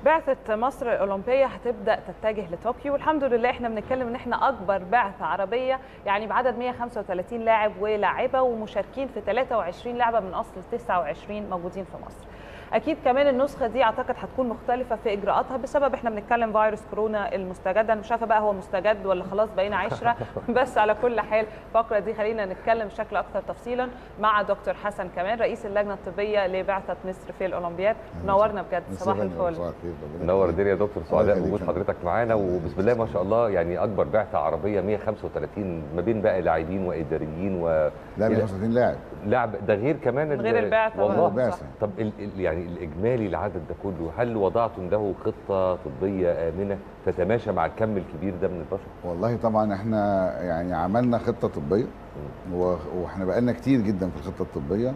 بعثة مصر الأولمبية هتبدأ تتجه لطوكيو والحمد لله احنا بنتكلم ان احنا أكبر بعثة عربية يعني بعدد 135 لاعب ولاعبة ومشاركين في 23 لعبة من أصل 29 موجودين في مصر. اكيد كمان النسخه دي اعتقد هتكون مختلفه في اجراءاتها بسبب احنا بنتكلم فيروس كورونا المستجد انا مش عارفه بقى هو مستجد ولا خلاص بقينا عشره بس على كل حال الفقره دي خلينا نتكلم بشكل اكثر تفصيلا مع دكتور حسن كمان رئيس اللجنه الطبيه لبعثه مصر في الاولمبياد منورنا بجد صباح الفل منور الدنيا يا دكتور سعداء يخليك وجود يا حضرتك معانا وبسم الله ما شاء الله يعني اكبر بعثه عربيه 135 ما بين بقى لاعبين واداريين و لا 135 لاعب لاعب ده غير كمان ال- غير البعثة بقى. والله البعثة. طب ال ال يعني الاجمالي العدد ده كله هل وضعتم له خطه طبيه امنه تتماشى مع الكم الكبير ده من البشر؟ والله طبعا احنا يعني عملنا خطه طبيه و- واحنا بقالنا كتير جدا في الخطه الطبيه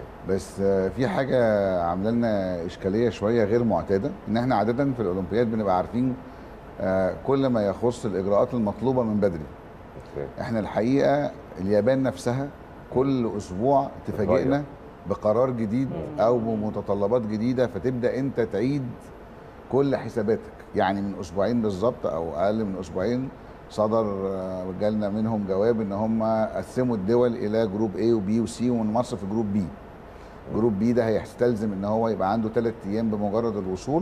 بس آه، في حاجه عامله لنا اشكاليه شويه غير معتاده ان احنا عاده في الاولمبياد بنبقى عارفين آه، كل ما يخص الاجراءات المطلوبه من بدري اوكي احنا الحقيقه اليابان نفسها كل اسبوع تفاجئنا بقرار جديد او بمتطلبات جديده فتبدا انت تعيد كل حساباتك يعني من اسبوعين بالظبط او اقل من اسبوعين صدر آه، جالنا منهم جواب ان هم قسموا الدول الى جروب A وبي وسي ومن مصر في جروب بي جروب بي ده هيستلزم ان هو يبقى عنده ثلاث ايام بمجرد الوصول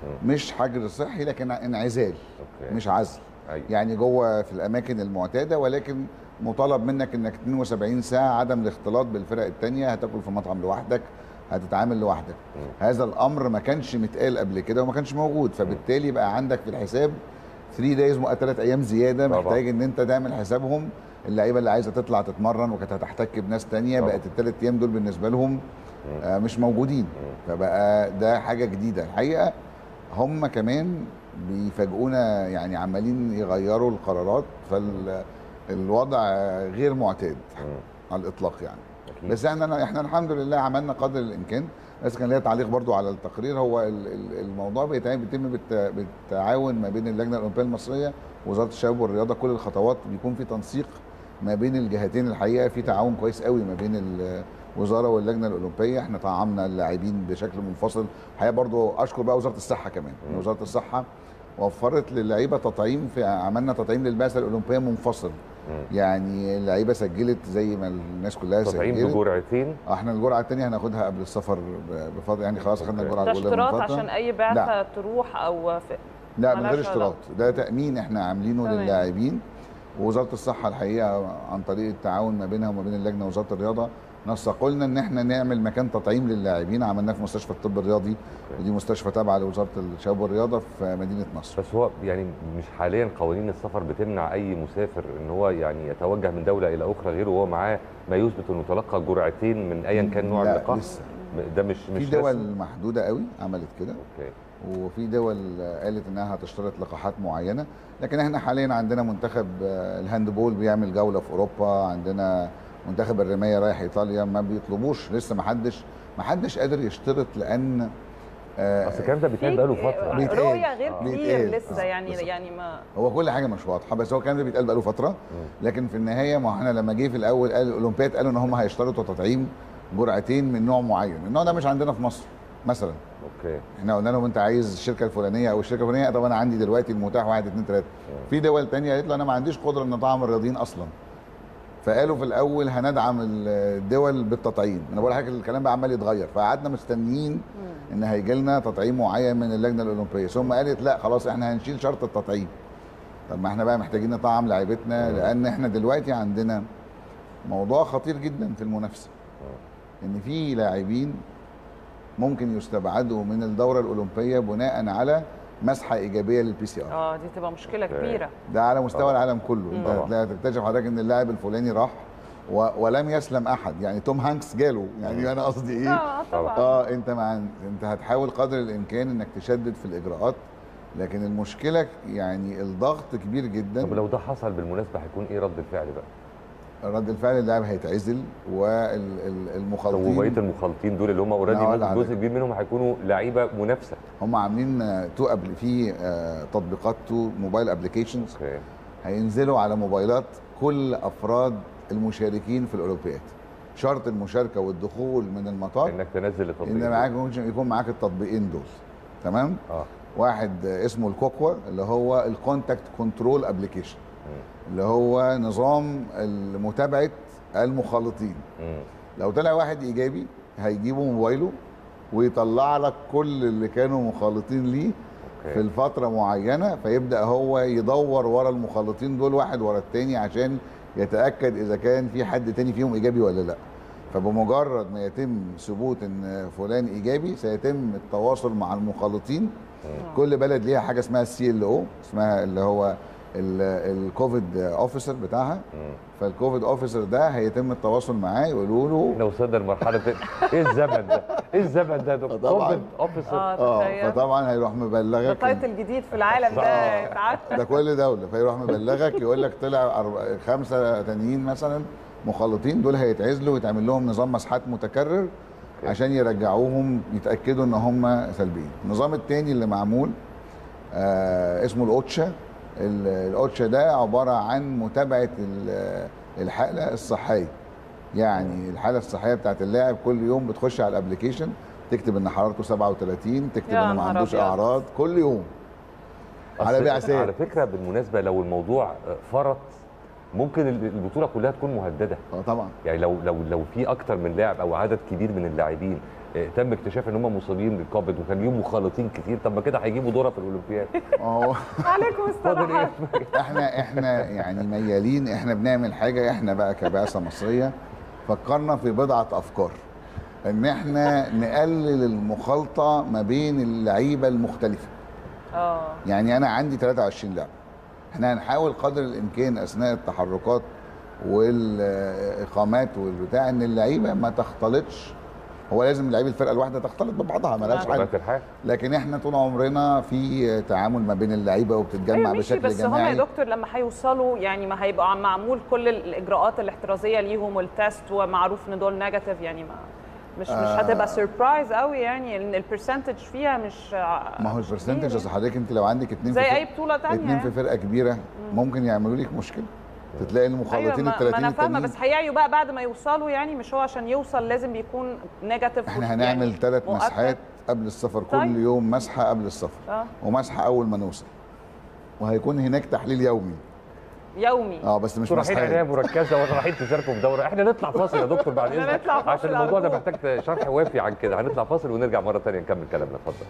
مش حجر صحي لكن انعزال اوكي مش عزل أيوة. يعني جوه في الاماكن المعتاده ولكن مطالب منك انك 72 ساعه عدم الاختلاط بالفرق الثانيه هتاكل في مطعم لوحدك هتتعامل لوحدك هذا الامر ما كانش متقال قبل كده وما كانش موجود فبالتالي بقى عندك في الحساب 3 دايز ثلاث ايام زياده طبعا. محتاج ان انت تعمل حسابهم اللعيبه اللي عايزه تطلع تتمرن وكانت هتحتك بناس تانية طبعا. بقت الثلاث ايام دول بالنسبه لهم آه مش موجودين فبقى ده حاجه جديده الحقيقه هم كمان بيفاجئونا يعني عمالين يغيروا القرارات فالوضع غير معتاد على الاطلاق يعني أكيد. بس احنا احنا الحمد لله عملنا قدر الامكان بس كان ليا تعليق برضو على التقرير هو ال- ال- الموضوع بيتعمل بيتم بالت- بالتعاون ما بين اللجنه الاولمبيه المصريه ووزاره الشباب والرياضه كل الخطوات بيكون في تنسيق ما بين الجهتين الحقيقه في تعاون كويس قوي ما بين الوزاره واللجنه الاولمبيه احنا طعمنا اللاعبين بشكل منفصل الحقيقه برضو اشكر بقى وزاره الصحه كمان إن وزاره الصحه وفرت للعيبه تطعيم في عملنا تطعيم للبعثه الاولمبيه منفصل يعني اللعيبه سجلت زي ما الناس كلها تطعيم سجلت بجرعتين آه، احنا الجرعه الثانيه هناخدها قبل السفر ب- بفتره يعني خلاص اخذنا أوكي. الجرعه ده الاولى من اشتراط فترة. عشان اي بعثه تروح او في لا من ملهاش غير اشتراط ده تامين احنا عاملينه تمام. للاعبين ووزاره الصحه الحقيقه عن طريق التعاون ما بينها وما بين اللجنه ووزاره الرياضه نسقوا لنا ان احنا نعمل مكان تطعيم للاعبين عملناه في مستشفى الطب الرياضي ودي مستشفى تابعه لوزاره الشباب والرياضه في مدينه نصر بس هو يعني مش حاليا قوانين السفر بتمنع اي مسافر ان هو يعني يتوجه من دوله الى اخرى غير وهو معاه ما يثبت انه تلقى جرعتين من ايا كان نوع لا، اللقاح لسه. ده مش في مش دول رسمي. محدوده قوي عملت كده اوكي وفي دول قالت انها هتشترط لقاحات معينه لكن احنا حاليا عندنا منتخب آه، الهاندبول بيعمل جوله في اوروبا عندنا منتخب الرمايه رايح ايطاليا ما بيطلبوش لسه ما حدش ما حدش قادر يشترط لان آه، اصل الكلام ده بيتقال بقاله فتره بيتقال. رؤيه غير آه. كتير بيتقال. لسه آه، يعني بالظبط. يعني ما هو كل حاجه مش واضحه بس هو الكلام ده بيتقال بقاله فتره لكن في النهايه ما احنا لما جه في الاول قال الاولمبياد قالوا ان هم هيشترطوا تطعيم جرعتين من نوع معين النوع ده مش عندنا في مصر مثلا اوكي احنا قلنا لهم انت عايز الشركه الفلانيه او الشركه الفلانيه طب انا عندي دلوقتي المتاح واحد اثنين ثلاثه في دول تانية قالت له انا ما عنديش قدره ان اطعم الرياضيين اصلا فقالوا في الاول هندعم الدول بالتطعيم انا بقول لحضرتك الكلام بقى عمال يتغير فقعدنا مستنيين ان هيجي لنا تطعيم معين من اللجنه الاولمبيه ثم قالت لا خلاص احنا هنشيل شرط التطعيم طب ما احنا بقى محتاجين نطعم لعيبتنا لان احنا دلوقتي عندنا موضوع خطير جدا في المنافسه ان في لاعبين ممكن يستبعدوا من الدوره الاولمبيه بناء على مسحه ايجابيه للبي سي ار اه دي تبقى مشكله أوكي. كبيره ده على مستوى طبعا. العالم كله انت طبعا. هتلاقي تكتشف حضرتك ان اللاعب الفلاني راح و... ولم يسلم احد يعني توم هانكس جاله يعني انا قصدي ايه اه طبعا اه انت مع انت هتحاول قدر الامكان انك تشدد في الاجراءات لكن المشكله يعني الضغط كبير جدا طب لو ده حصل بالمناسبه هيكون ايه رد الفعل بقى؟ رد الفعل اللاعب هيتعزل طب والمخالطين وبقيه المخالطين دول اللي هم اوريدي أنا هقول جزء لحضرتك. كبير منهم هيكونوا لعيبه منافسه هم عاملين آه، تو قبل في آه، تطبيقات تو موبايل ابلكيشنز اوكي هينزلوا على موبايلات كل افراد المشاركين في الاولمبياد شرط المشاركه والدخول من المطار انك تنزل التطبيق ان معاك ممكن يكون معاك التطبيقين دول تمام اه واحد اسمه الكوكوا اللي هو الكونتاكت كنترول ابلكيشن اللي هو نظام متابعه المخالطين مم. لو طلع واحد ايجابي هيجيبه موبايله ويطلع لك كل اللي كانوا مخالطين ليه أوكي. في الفتره معينه فيبدا هو يدور ورا المخالطين دول واحد ورا التاني عشان يتاكد اذا كان في حد تاني فيهم ايجابي ولا لا فبمجرد ما يتم ثبوت ان فلان ايجابي سيتم التواصل مع المخالطين كل بلد ليها حاجه اسمها السي ال او اسمها اللي هو ال- الكوفيد اوفيسر بتاعها مم. فالكوفيد اوفيسر ده هيتم التواصل معاه يقولوا له احنا وصلنا لمرحله ايه الزمن ده؟ ايه الزمن ده يا دكتور؟ طبعاً. كوفيد اوفيسر اه اه تخيل فطبعا هيروح ده مبلغك تايتل جديد في العالم ده آه. يتعرف ده كل دوله فيروح مبلغك يقول لك طلع أربع- خمسه تانيين مثلا مخالطين دول هيتعزلوا ويتعمل لهم نظام مسحات متكرر عشان يرجعوهم يتاكدوا ان هم سلبيين النظام التاني اللي معمول آه اسمه الاوتشا ال- الاوتشا ده عباره عن متابعه ال- الحاله الصحيه يعني الحاله الصحيه بتاعت اللاعب كل يوم بتخش على الابلكيشن تكتب ان حرارته 37 تكتب يا انه ما نهار عندوش أبيض. اعراض كل يوم على أصل بعثات. على فكره بالمناسبه لو الموضوع فرط ممكن البطوله كلها تكون مهدده اه طبعا يعني لو لو لو في اكتر من لاعب او عدد كبير من اللاعبين آه، تم اكتشاف ان هم مصابين بالكوفيد وكان ليهم مخالطين كتير طب ما كده هيجيبوا دوره في الاولمبياد اهو عليكم فاضل استراحات ايه احنا احنا يعني ميالين احنا بنعمل حاجه احنا بقى كبعثه مصريه فكرنا في بضعه افكار ان احنا نقلل المخالطه ما بين اللعيبه المختلفه اه يعني انا عندي 23 لاعب احنا هنحاول قدر الامكان اثناء التحركات والاقامات والبتاع ان اللعيبه ما تختلطش هو لازم لعيبه الفرقه الواحده تختلط ببعضها ملهاش حل طبيعه الحال لكن احنا طول عمرنا في تعامل ما بين اللعيبه وبتتجمع ايوه ماشي بشكل بس هم يا جماعي دكتور لما هيوصلوا يعني ما هيبقى معمول كل الاجراءات الاحترازيه ليهم والتست ومعروف ان دول نيجاتيف يعني ما مش مش آه. هتبقى سربرايز قوي يعني لان البرسنتج فيها مش ما هو البرسنتج كبير اصل حضرتك انت لو عندك اتنين زي في اي بطوله تانية اتنين في يعني. فرقه كبيره ممكن يعملوا لك مشكله تلاقي ايوه المخالطين ما, ال 30 ما انا فاهمه التانيين بس هيعيوا بقى بعد ما يوصلوا يعني مش هو عشان يوصل لازم بيكون نيجاتيف احنا هنعمل ثلاث مؤكد. مسحات قبل السفر كل طيب. يوم مسحه قبل السفر اه ومسحه اول ما نوصل وهيكون هناك تحليل يومي يومي اه بس مش انتوا رايحين عنايه مسحات مركزه ولا رايحين تشاركوا في دوره احنا نطلع فاصل يا دكتور بعد احنا اذنك نطلع فاصل عشان الموضوع ده أرجوك. محتاج شرح وافي عن كده هنطلع فاصل ونرجع مره ثانيه نكمل كلامنا اتفضل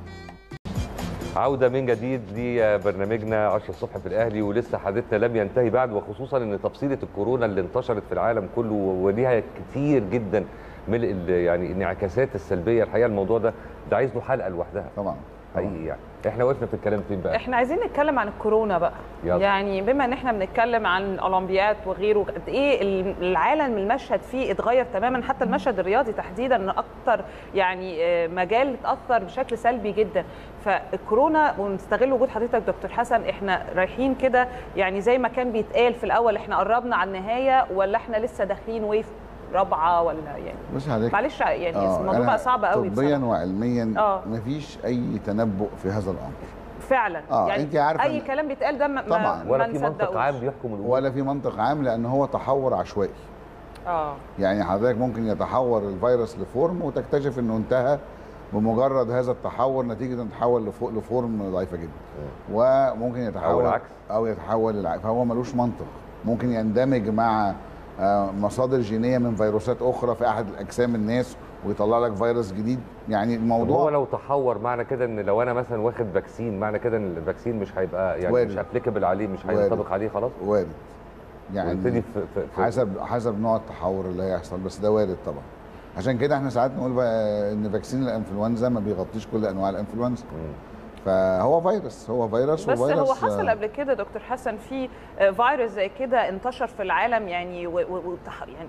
عودة من جديد لبرنامجنا 10 الصبح في الأهلي ولسه حديثنا لم ينتهي بعد وخصوصا إن تفصيلة الكورونا اللي انتشرت في العالم كله وليها كتير جدا من ال- يعني الانعكاسات السلبية الحقيقة الموضوع ده ده عايز له حلقة لوحدها طبعا طبعاً. حقيقي يعني احنا وقفنا في الكلام فين بقى؟ احنا عايزين نتكلم عن الكورونا بقى يلا. يعني بما ان احنا بنتكلم عن الاولمبياد وغيره قد ايه العالم المشهد فيه اتغير تماما حتى المشهد الرياضي تحديدا ان اكتر يعني آه، مجال اتاثر بشكل سلبي جدا فالكورونا ونستغل وجود حضرتك دكتور حسن احنا رايحين كده يعني زي ما كان بيتقال في الاول احنا قربنا على النهايه ولا احنا لسه داخلين ويف رابعه ولا يعني بص حضرتك معلش يعني آه، الموضوع أنا بقى صعب قوي طبيا بصراحة. وعلميا آه. مفيش اي تنبؤ في هذا الامر فعلا آه، يعني أنت عارفة اي إن- كلام بيتقال ده ما طبعاً. ما ولا ما في منطق نصدقوش. عام بيحكم الأمور ولا في منطق عام لان هو تحور عشوائي اه يعني حضرتك ممكن يتحور الفيروس لفورم وتكتشف انه انتهى بمجرد هذا التحور نتيجه ان تحول لفو- لفورم ضعيفه جدا وممكن يتحول أو العكس. او يتحول للعكس فهو ملوش منطق ممكن يندمج مع آه، مصادر جينيه من فيروسات اخرى في احد الاجسام الناس ويطلع لك فيروس جديد يعني طب هو الموضوع لو تحور معنى كده ان لو انا مثلا واخد فاكسين معنى كده ان الفاكسين مش هيبقى يعني وارد. مش ابليكابل عليه مش وارد. هينطبق عليه خلاص وارد ونبتدي يعني في, في, في حسب حسب نوع التحور اللي هيحصل بس ده وارد طبعا عشان كده احنا ساعات نقول بقى ان فاكسين الانفلونزا ما بيغطيش كل انواع الانفلونزا مم. فهو فيروس هو فيروس بس وفيروس هو حصل آه، قبل كده دكتور حسن في آه، فيروس زي كده انتشر في العالم يعني و و وتح- يعني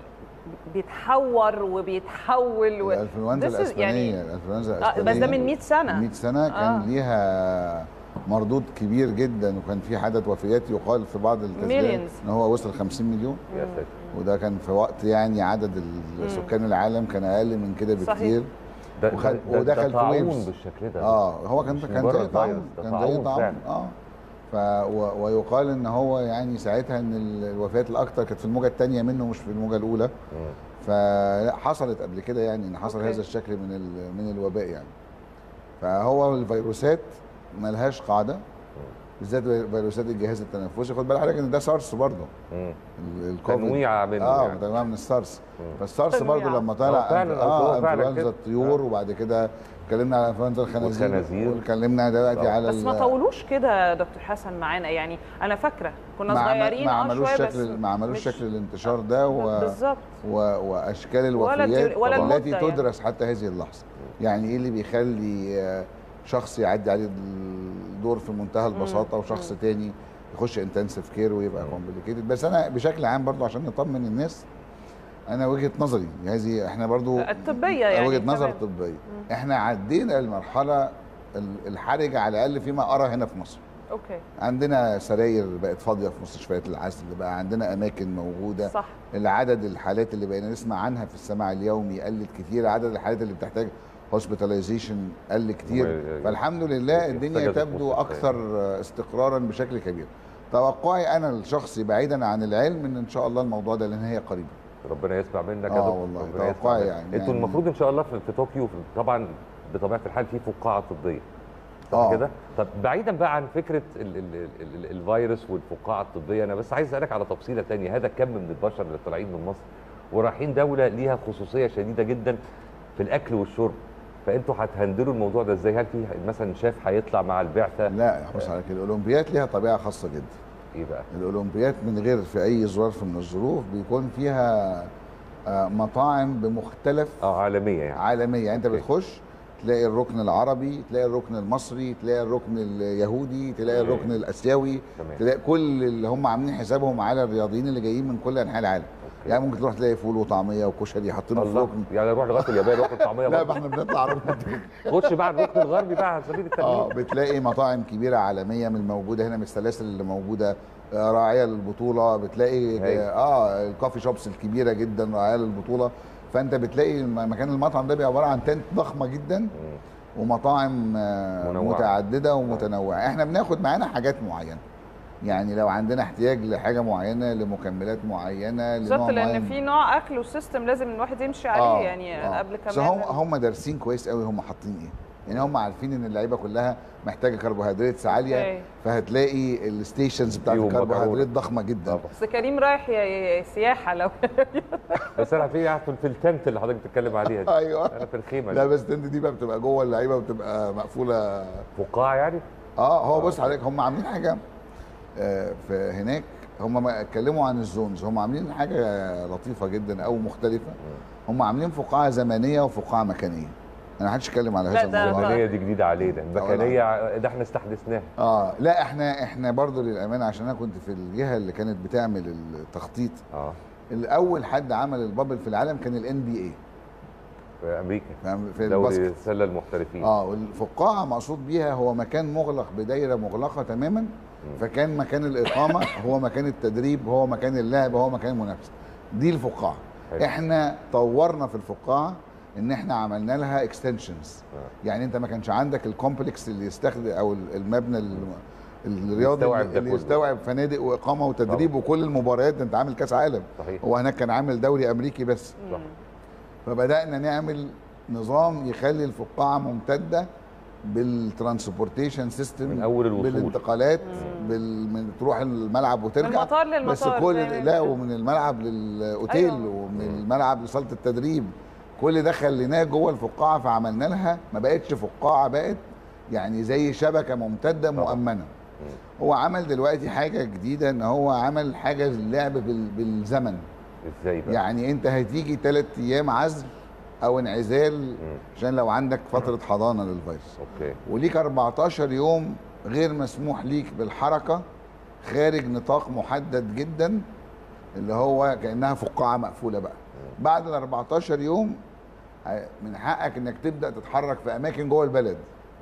بيتحور وبيتحول و... الانفلونزا This is الاسبانيه يعني الانفلونزا آه، الاسبانيه بس ده من 100 سنه 100 سنه كان آه. ليها مردود كبير جدا وكان في عدد وفيات يقال في بعض التسجيلات Millions. ان هو وصل 50 مليون يا ساتر وده كان في وقت يعني عدد ال- سكان العالم كان اقل من كده صحيح. بكتير ده وخد- ده- ده- ودخل ده في طاعون waves. بالشكل ده اه هو كان مش كان مجرد زي طاعون فيروس، ده كان طاعون زي طاعون فعلا. اه ف و- ويقال ان هو يعني ساعتها ان ال- الوفيات الاكثر كانت في الموجه الثانيه منه مش في الموجه الاولى مم. فحصلت قبل كده يعني ان حصل أوكي. هذا الشكل من ال- من الوباء يعني فهو الفيروسات ملهاش قاعده بالذات فيروسات الجهاز التنفسي خد بالك حضرتك ان ده سارس برضه مم. ال- الكوفيد تنويع منه اه يعني. تنويع من السارس مم. فالسارس تنويع. برضه لما آه، طلع فعلا، اه هو فعلا انفلونزا كده. الطيور وبعد كده اتكلمنا على انفلونزا الخنازير والخنازير. واتكلمنا دلوقتي طبعا. على بس ال- ما طولوش كده يا دكتور حسن معانا يعني انا فاكره كنا ما عمل- صغيرين ما اه عملوش شويه بس شكل ما عملوش مش- شكل الانتشار ده و... بالظبط و... واشكال ولا الوفيات الديو- ولا التي المدة يعني. تدرس حتى هذه اللحظه يعني ايه اللي بيخلي آه، شخص يعدي عليه الدور في منتهى البساطه وشخص مم. تاني يخش انتنسيف كير ويبقى كومبليكيتد بس انا بشكل عام برضو عشان نطمن الناس انا وجهه نظري هذه احنا برضو الطبيه يعني وجهه نظر تمام. طبيه احنا عدينا المرحله ال- الحرجه على الاقل فيما ارى هنا في مصر اوكي عندنا سراير بقت فاضيه في مستشفيات العزل بقى عندنا اماكن موجوده صح العدد الحالات اللي بقينا نسمع عنها في السماع اليومي قلت كتير عدد الحالات اللي بتحتاج هوسبيتاليزيشن قل كتير و- فالحمد لله الدنيا محتاجة تبدو تبص اكثر استقرارا بشكل كبير توقعي انا الشخصي بعيدا عن العلم ان ان شاء الله الموضوع ده لان هي قريبه ربنا يسمع منك آه يا دكتور والله، ربنا يسمع توقعي منك. يعني- انتوا يعني- المفروض ان شاء الله في, في طوكيو في- طبعا بطبيعه الحال في فقاعه طبيه صح آه. كده؟ طب بعيدا بقى عن فكره ال ال ال ال الفيروس والفقاعه الطبيه انا بس عايز اسالك على تفصيله تانية هذا كم من البشر اللي طالعين من مصر ورايحين دوله ليها خصوصيه شديده جدا في الاكل والشرب فانتوا هتهندلوا الموضوع ده ازاي؟ هل في مثلا شاف هيطلع مع البعثه؟ لا بص على كده الاولمبيات ليها طبيعه خاصه جدا ايه بقى؟ الاولمبيات من غير في اي ظرف من الظروف بيكون فيها آه، مطاعم بمختلف اه عالميه يعني عالميه يعني انت أوكي. بتخش تلاقي الركن العربي تلاقي الركن المصري تلاقي الركن اليهودي تلاقي أوكي. الركن الاسيوي تمام تلاقي كل اللي هم عاملين حسابهم على الرياضيين اللي جايين من كل انحاء العالم أوكي. يعني ممكن تروح تلاقي فول وطعميه وكشري حاطينه في الله ركن يعني اروح لغايه اليابان واكل طعميه لا برضه. ما احنا بنطلع ركن خش بقى على الركن الغربي بقى على سبيل اه التمرين بتلاقي مطاعم كبيره عالميه من الموجوده هنا من السلاسل اللي موجوده آه، راعيه للبطوله بتلاقي هايل. اه الكوفي شوبس الكبيره جدا راعيه للبطوله فانت بتلاقي م- مكان المطعم ده بيبقى عباره عن تنت ضخمه جدا مم. ومطاعم آه، منوعة. متعدده ومتنوعه احنا بناخد معانا حاجات معينه يعني لو عندنا احتياج لحاجه معينه لمكملات معينه بالظبط لنوع لان معين في نوع اكل وسيستم لازم الواحد يمشي عليه آه، يعني آه. قبل بس كمان هم هم دارسين كويس قوي هم حاطين ايه يعني هم عارفين ان اللعيبه كلها محتاجه كربوهيدرات عاليه أوكي. فهتلاقي الستيشنز بتاعت فيهم الكربوهيدرات مكرونة. ضخمه جدا طبعا بس كريم رايح ي- ي- سياحه لو بس انا في في في التنت اللي حضرتك بتتكلم عليها دي ايوه انا في الخيمه لا دي. بس التند دي بقى بتبقى جوه اللعيبه وبتبقى مقفوله فقاعه يعني اه هو آه، بص أوكي. حضرتك هم عاملين حاجه آه، في هناك هم ما اتكلموا عن الزونز هم عاملين حاجه لطيفه جدا او مختلفه هم عاملين فقاعه زمنيه وفقاعه مكانيه انا ما حدش اتكلم على لا، هذا ده- الموضوع المكانيه دي جديده علينا المكانيه ده احنا استحدثناها اه لا احنا احنا برضو للامانه عشان انا كنت في الجهه اللي كانت بتعمل التخطيط اه الاول حد عمل البابل في العالم كان الان بي اي في امريكا في دوري الباسكت السله المحترفين اه والفقاعه مقصود بيها هو مكان مغلق بدايره مغلقه تماما فكان مكان الاقامه هو مكان التدريب هو مكان اللعب هو مكان المنافسه دي الفقاعه حلو. احنا طورنا في الفقاعه ان احنا عملنا لها اكستنشنز آه. يعني انت ما كانش عندك الكومبلكس اللي يستخدم او المبنى ال- الرياضي يستوعب اللي, ده اللي كله. يستوعب فنادق واقامه وتدريب وكل المباريات ده انت عامل كاس عالم صحيح هو هناك كان عامل دوري امريكي بس صح. فبدانا نعمل نظام يخلي الفقاعه ممتده بالترانسبورتيشن سيستم من أول الوصول. بالانتقالات بال... من تروح الملعب من وترجع المطار للمطار بس كل زي ما لا بيقولوا. ومن الملعب للاوتيل أيوة. ومن الملعب لصاله التدريب كل ده خليناه جوه الفقاعه فعملنا لها ما بقتش فقاعه بقت يعني زي شبكه ممتده طبعا. مؤمنه هو عمل دلوقتي حاجه جديده ان هو عمل حاجه للعب بال... بالزمن ازاي بقى يعني انت هتيجي ثلاث ايام عزل او انعزال مم. عشان لو عندك فتره حضانه للفيروس اوكي وليك 14 يوم غير مسموح ليك بالحركه خارج نطاق محدد جدا اللي هو كانها فقاعه مقفوله بقى بعد ال 14 يوم ه- من حقك انك تبدا تتحرك في اماكن جوه البلد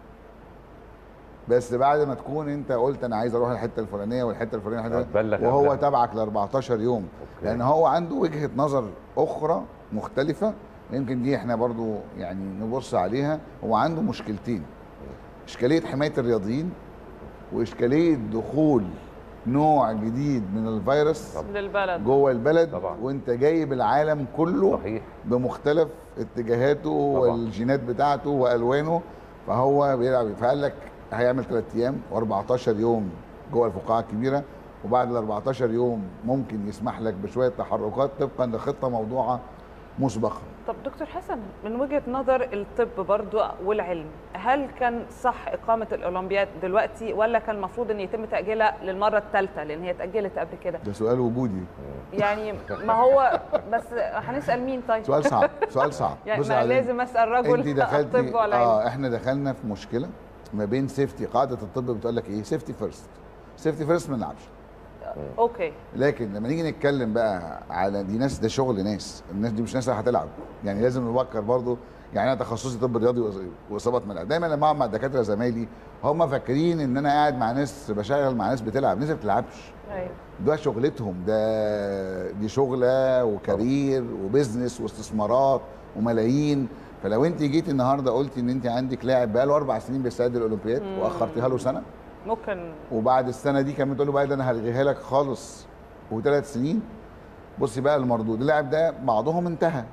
بس بعد ما تكون انت قلت انا عايز اروح الحته الفلانيه والحته الفلانيه والحتة هتبلغ الفلانية، وهو قبلها. تبعك ل 14 يوم أوكي. لان هو عنده وجهه نظر اخرى مختلفه يمكن دي احنا برضو يعني نبص عليها هو عنده مشكلتين اشكاليه حمايه الرياضيين واشكاليه دخول نوع جديد من الفيروس للبلد جوه البلد طبعا. وانت جايب العالم كله صحيح بمختلف اتجاهاته طبعا. والجينات بتاعته والوانه فهو بيلعب فقال لك هيعمل 3 ايام و14 يوم جوه الفقاعه الكبيره وبعد ال 14 يوم ممكن يسمح لك بشويه تحركات طبقا لخطه موضوعه مسبقا طب دكتور حسن من وجهه نظر الطب برضو والعلم هل كان صح اقامه الاولمبياد دلوقتي ولا كان المفروض ان يتم تاجيلها للمره الثالثه لان هي اتاجلت قبل كده ده سؤال وجودي يعني ما هو بس هنسال مين طيب سؤال صعب سؤال صعب يعني بص ما يا عزيزي، لازم اسال رجل انت دخلتي الطب والعلم اه احنا دخلنا في مشكله ما بين سيفتي قاعده الطب بتقول لك ايه سيفتي فيرست سيفتي فيرست ما نلعبش اوكي لكن لما نيجي نتكلم بقى على دي ناس ده شغل ناس الناس دي مش ناس اللي هتلعب يعني لازم نفكر برضو يعني انا تخصصي طب رياضي وإص- واصابه ملعب دايما لما اقعد مع الدكاتره زمايلي هم فاكرين ان انا قاعد مع ناس بشتغل مع ناس بتلعب ناس ما بتلعبش ايوه ده شغلتهم ده دي شغله وكارير وبزنس واستثمارات وملايين فلو انت جيتي النهارده قلتي ان انت عندك لاعب بقى له اربع سنين بيستعد للاولمبياد مم. واخرتيها له سنه ممكن وبعد السنه دي كمان تقول له بقى ده انا هلغيها لك خالص وثلاث سنين بصي بقى المردود اللاعب ده بعضهم انتهى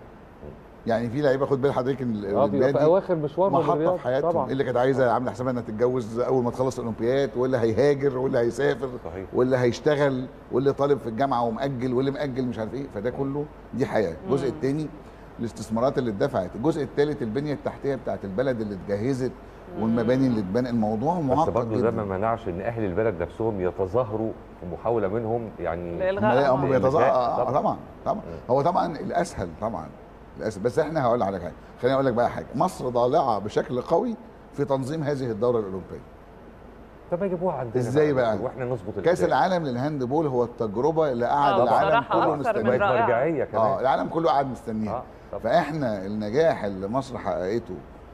يعني في لعيبه خد بال حضرتك إن اه بيبقى الاولمبياد في دي اواخر مشوار محطه في حياتهم طبعا اللي كانت عايزه عامله حسابها انها تتجوز اول ما تخلص الاولمبياد واللي هيهاجر واللي هيسافر صحيح واللي هيشتغل واللي طالب في الجامعه ومأجل واللي مأجل مش عارف ايه فده كله دي حياه الجزء مم. الثاني الاستثمارات اللي اتدفعت الجزء الثالث البنيه التحتيه بتاعت البلد اللي اتجهزت والمباني اللي اتبنى الموضوع بس معقد برضه ده ما جدا منعش ان اهل البلد نفسهم يتظاهروا في محاوله منهم يعني لإلغاء هم آه. بيتظاهر آه، طبعاً. طبعا طبعا هو طبعا الاسهل طبعا الاسهل بس احنا هقول على حاجه خليني اقول لك بقى حاجه مصر ضالعه بشكل قوي في تنظيم هذه الدوره الاولمبيه طب ما يجيبوها عندنا إزاي بقى؟ واحنا نظبط كاس الأداء. العالم للهاند بول هو التجربه اللي قعد آه، العالم بصراحة كله أكتر من مستنيه بقت رائعة. مرجعيه اه كمان العالم كله قاعد مستنيها اه طب فاحنا النجاح اللي مصر حققته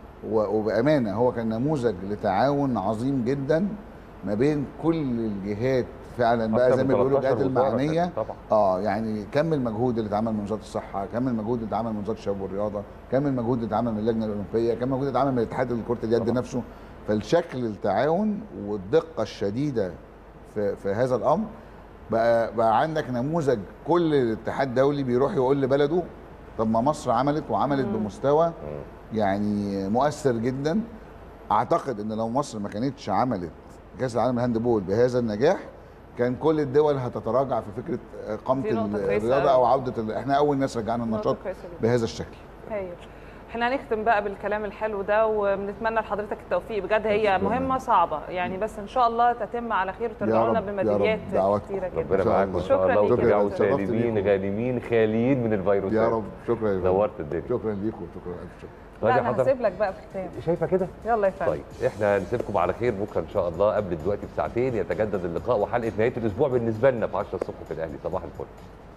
و- وبامانه هو كان نموذج لتعاون عظيم جدا ما بين كل الجهات فعلا بقى أكتر زي من ما بيقولوا 13 الجهات وزارة المعنيه كانت طبعا اه يعني كم المجهود اللي اتعمل من وزاره الصحه كم المجهود اللي اتعمل من وزاره الشباب والرياضه كم المجهود اللي اتعمل من اللجنه الاولمبيه كم المجهود اللي اتعمل من اتحاد كره اليد طبعا. نفسه فالشكل التعاون والدقه الشديده في, في هذا الامر بقى بقى عندك نموذج كل اتحاد دولي بيروح يقول لبلده طب ما مصر عملت وعملت مم. بمستوى مم. يعني مؤثر جدا اعتقد ان لو مصر ما كانتش عملت كاس العالم الهاندبول بهذا النجاح كان كل الدول هتتراجع في فكره اقامه دي نقطة كويسة الرياضه أوي. او عوده ال- احنا اول ناس رجعنا نقطة النشاط كويسة جدا. بهذا الشكل هايل احنا هنختم بقى بالكلام الحلو ده وبنتمنى لحضرتك التوفيق بجد هي شكراً. مهمه صعبه يعني بس ان شاء الله تتم على خير وترجعوا لنا رب، يا رب. بميداليات دعواتكم. كتيره ربنا جدا شاء معاكم الله. ان شاء شكراً الله ليك يا وترجعوا دكتور. اتشرفت سالمين بيكم. غانمين خاليين من الفيروسات يا رب شكرا يا فندم. نورت الدنيا شكرا ليكم شكرا الف شكر لا راجع انا حضرتك هسيب لك بقى في الختام شايفه كده يلا يا فندم طيب احنا هنسيبكم على خير بكره ان شاء الله قبل دلوقتي بساعتين يتجدد اللقاء وحلقه نهايه الاسبوع بالنسبه لنا في 10 الصبح في الاهلي صباح الفل